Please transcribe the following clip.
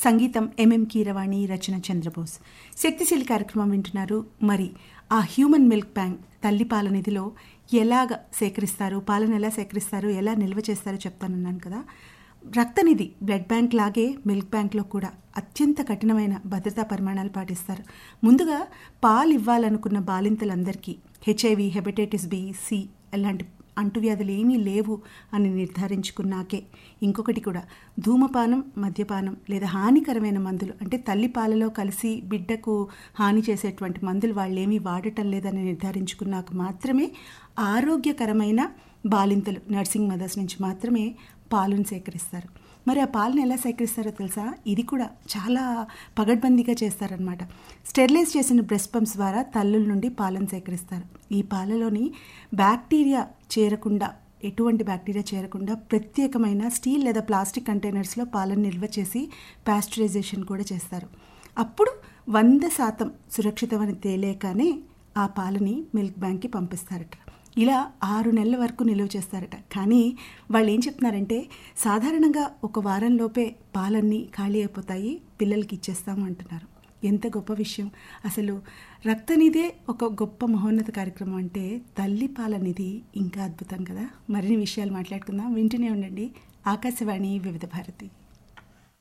సంగీతం ఎంఎం కీరవాణి రచన చంద్రబోస్ శక్తిశీలి కార్యక్రమం వింటున్నారు మరి ఆ హ్యూమన్ మిల్క్ బ్యాంక్ తల్లి పాల నిధిలో ఎలాగ సేకరిస్తారు పాలను ఎలా సేకరిస్తారు ఎలా నిల్వ చేస్తారో చెప్తానన్నాను కదా రక్తనిధి బ్లడ్ బ్యాంక్ లాగే మిల్క్ బ్యాంక్లో కూడా అత్యంత కఠినమైన భద్రతా పరిమాణాలు పాటిస్తారు ముందుగా పాలు ఇవ్వాలనుకున్న బాలింతలందరికీ హెచ్ఐవి హెపటైటిస్ బి సి అలాంటి అంటువ్యాధులు ఏమీ లేవు అని నిర్ధారించుకున్నాకే ఇంకొకటి కూడా ధూమపానం మద్యపానం లేదా హానికరమైన మందులు అంటే తల్లి పాలలో కలిసి బిడ్డకు హాని చేసేటువంటి మందులు వాళ్ళు ఏమీ వాడటం లేదని నిర్ధారించుకున్నాక మాత్రమే ఆరోగ్యకరమైన బాలింతలు నర్సింగ్ మదర్స్ నుంచి మాత్రమే పాలను సేకరిస్తారు మరి ఆ పాలను ఎలా సేకరిస్తారో తెలుసా ఇది కూడా చాలా పగడ్బందీగా చేస్తారనమాట స్టెరిలైజ్ చేసిన బ్రెస్ట్ పంప్స్ ద్వారా తల్లుల నుండి పాలను సేకరిస్తారు ఈ పాలలోని బ్యాక్టీరియా చేరకుండా ఎటువంటి బ్యాక్టీరియా చేరకుండా ప్రత్యేకమైన స్టీల్ లేదా ప్లాస్టిక్ కంటైనర్స్లో పాలను నిల్వ చేసి పాస్చరైజేషన్ కూడా చేస్తారు అప్పుడు వంద శాతం సురక్షితమని తేలేకనే ఆ పాలని మిల్క్ బ్యాంక్కి పంపిస్తారట ఇలా ఆరు నెలల వరకు నిలువ చేస్తారట కానీ వాళ్ళు ఏం చెప్తున్నారంటే సాధారణంగా ఒక వారంలోపే పాలన్నీ ఖాళీ అయిపోతాయి పిల్లలకి ఇచ్చేస్తాము అంటున్నారు ఎంత గొప్ప విషయం అసలు రక్తనిదే ఒక గొప్ప మహోన్నత కార్యక్రమం అంటే తల్లి పాలనిది ఇంకా అద్భుతం కదా మరిన్ని విషయాలు మాట్లాడుకుందాం వింటూనే ఉండండి ఆకాశవాణి వివిధ భారతి